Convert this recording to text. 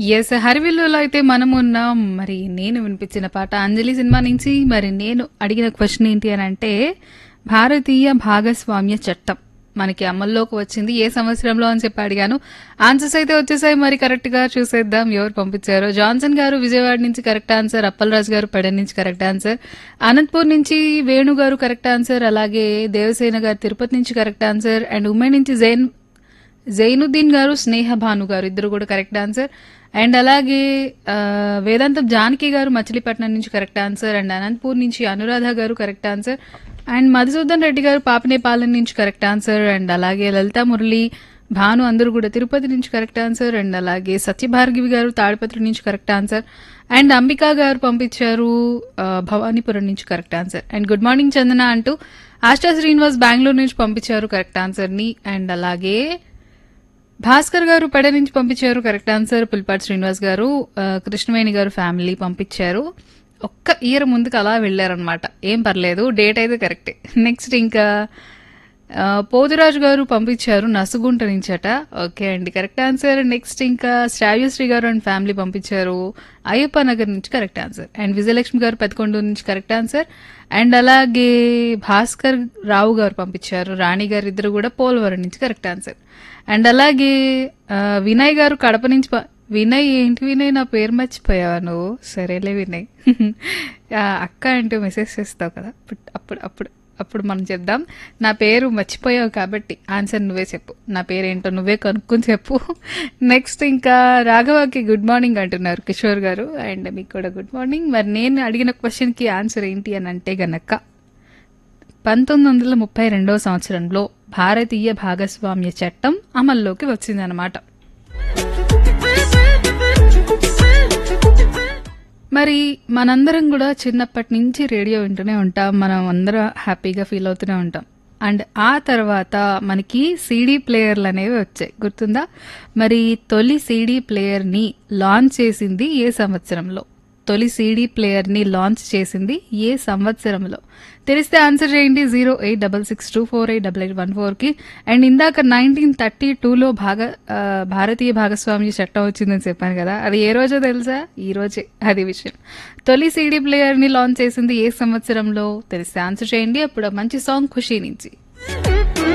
yes హరివిల్లులో అయితే మనం ఉన్నాం మరి నేను వినిపించిన పాట అంజలి సినిమా నుంచి మరి నేను అడిగిన క్వశ్చన్ ఏంటి అని అంటే భారతీయ భాగస్వామ్య చట్టం మనకి అమల్లోకి వచ్చింది ఏ సంవత్సరంలో అని చెప్పి అడిగాను ఆన్సర్స్ అయితే వచ్చేసాయి మరి కరెక్ట్ గా చూసేద్దాం ఎవరు పంపించారో జాన్సన్ గారు విజయవాడ నుంచి కరెక్ట్ ఆన్సర్ అప్పలరాజు గారు పెడ నుంచి కరెక్ట్ ఆన్సర్ అనంతపూర్ నుంచి వేణు గారు కరెక్ట్ ఆన్సర్ అలాగే దేవసేన గారు తిరుపతి నుంచి కరెక్ట్ ఆన్సర్ అండ్ ఉమెన్ నుంచి జైన్ జైనుద్దీన్ గారు స్నేహ భాను గారు ఇద్దరు కూడా కరెక్ట్ ఆన్సర్ అండ్ అలాగే ఆ, వేదాంతం జానకి గారు మచిలీపట్నం నుంచి కరెక్ట్ ఆన్సర్ అండ్ అనంతపూర్ నుంచి Anuradha garu correct answer and Madhusudan Reddy garu Papanepalem నుంచి కరెక్ట్ ఆన్సర్ అండ్ అలాగే లలితా మురళి భాను అందరూ కూడా తిరుపతి నుంచి కరెక్ట్ ఆన్సర్ అండ్ అలాగే సత్యభార్గివి గారు తాడిపత్రి నుంచి కరెక్ట్ ఆన్సర్ అండ్ అంబికా గారు పంపించారు ఆ, భవానీపురం నుంచి correct answer and good morning Chandana అంటూ ఆశా శ్రీనివాస్ బెంగళూరు నుంచి పంపించారు కరెక్ట్ ఆన్సర్ని అండ్ అలాగే భాస్కర్ గారు పెడ నుంచి పంపించారు కరెక్ట్ ఆన్సర్ పుల్పాటి శ్రీనివాస్ గారు ఆ, కృష్ణవేణి గారు ఫ్యామిలీ పంపించారు ఒక్క ఇయర్ ముందుకు అలా వెళ్ళారనమాట ఏం పర్లేదు డేట్ అయితే కరెక్టే నెక్స్ట్ ఇంకా ఆ, పోతురాజు గారు పంపించారు నసుగుంట నుంచట ఓకే అండి కరెక్ట్ ఆన్సర్ నెక్స్ట్ ఇంకా శ్రావ్యశ్రీ గారు అండ్ ఫ్యామిలీ పంపించారు అయ్యప్ప నగర్ నుంచి కరెక్ట్ ఆన్సర్ అండ్ విజయలక్ష్మి గారు పెదకొండూరు నుంచి కరెక్ట్ ఆన్సర్ అండ్ అలాగే భాస్కర్ రావు గారు పంపించారు రాణి గారు ఇద్దరు కూడా పోలవరం నుంచి కరెక్ట్ ఆన్సర్ అండ్ అలాగే ఆ, వినయ్ గారు కడప నుంచి ప- వినయ్ ఏంటి వినయ్ నా పేరు మర్చిపోయావా నువ్వు సరేలే వినయ్ ఆ, అక్క అంటూ మెసేజ్ చేస్తావు కదా అప్పుడు అప్పుడు అప్పుడు అప్పుడు మనం చెప్దాం నా పేరు మర్చిపోయావు కాబట్టి ఆన్సర్ నువ్వే చెప్పు నా పేరు ఏంటో నువ్వే కనుక్కొని చెప్పు నెక్స్ట్ ఇంకా రాఘవకి గుడ్ మార్నింగ్ అంటున్నారు కిషోర్ గారు అండ్ మీకు కూడా గుడ్ మార్నింగ్ మరి నేను అడిగిన క్వశ్చన్కి ఆన్సర్ ఏంటి అని అంటే గనక పంతొమ్మిది వందల ముప్పై రెండవ సంవత్సరంలో భారతీయ భాగస్వామ్య చట్టం అమల్లోకి వచ్చిందనమాట మరి మనందరం కూడా చిన్నప్పటి నుంచి రేడియో వింటూనే ఉంటాం మనం అందరం హ్యాపీగా ఫీల్ అవుతూనే ఉంటాం అండ్ ఆ తర్వాత మనకి సీడీ ప్లేయర్లు అనేవి వచ్చాయి గుర్తుందా మరి తొలి సీడీ ప్లేయర్ని లాంచ్ చేసింది ఏ సంవత్సరంలో తొలి సీడీ ప్లేయర్ని లాంచ్ చేసింది ఏ సంవత్సరంలో తెలిస్తే ఆన్సర్ చేయండి zero eight double six two four eight double eight one ఫోర్కి అండ్ ఇందాక నైన్టీన్ థర్టీ టూలో భాగ ఆ, భారతీయ భాగస్వామ్య చట్టం వచ్చిందని చెప్పాను కదా అది ఏ రోజో తెలుసా ఈ రోజే అది విషయం తొలి సీడీ ప్లేయర్ని లాంచ్ చేసింది ఏ సంవత్సరంలో తెలిస్తే ఆన్సర్ చేయండి అప్పుడు మంచి సాంగ్ ఖుషి నుంచి